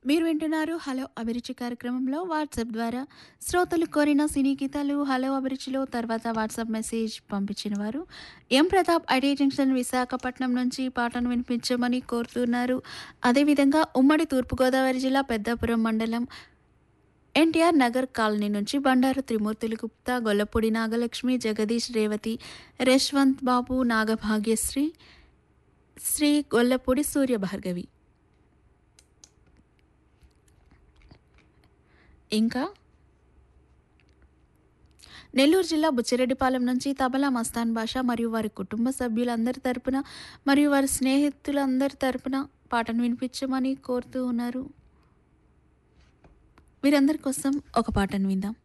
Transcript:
మీరు వింటున్నారు హలో అభిరుచి కార్యక్రమంలో వాట్సాప్ ద్వారా శ్రోతలు కోరిన సినీ గీతాలు హలో అభిరుచిలో తర్వాత వాట్సాప్ మెసేజ్ పంపించిన వారు M Pratap IT junction Visakhapatnam నుంచి పాటను వినిపించమని కోరుతున్నారు అదేవిధంగా ఉమ్మడి తూర్పుగోదావరి జిల్లా పెద్దాపురం మండలం ఎన్టీఆర్ నగర్ కాలనీ నుంచి బండారు త్రిమూర్తులు గుప్తా గొల్లపూడి నాగలక్ష్మి జగదీష్ రేవతి యశ్వంత్ బాబు నాగభాగ్యశ్రీ శ్రీ గొల్లపూడి సూర్యభార్గవి ఇంకా నెల్లూరు జిల్లా బుచ్చిరెడ్డిపాలెం నుంచి తబలా మస్తాన్ భాష మరియు వారి కుటుంబ సభ్యులందరి తరపున మరియు వారి స్నేహితులందరి తరపున పాటను వినిపించమని కోరుతూ ఉన్నారు వీరందరి కోసం ఒక పాటను విందాం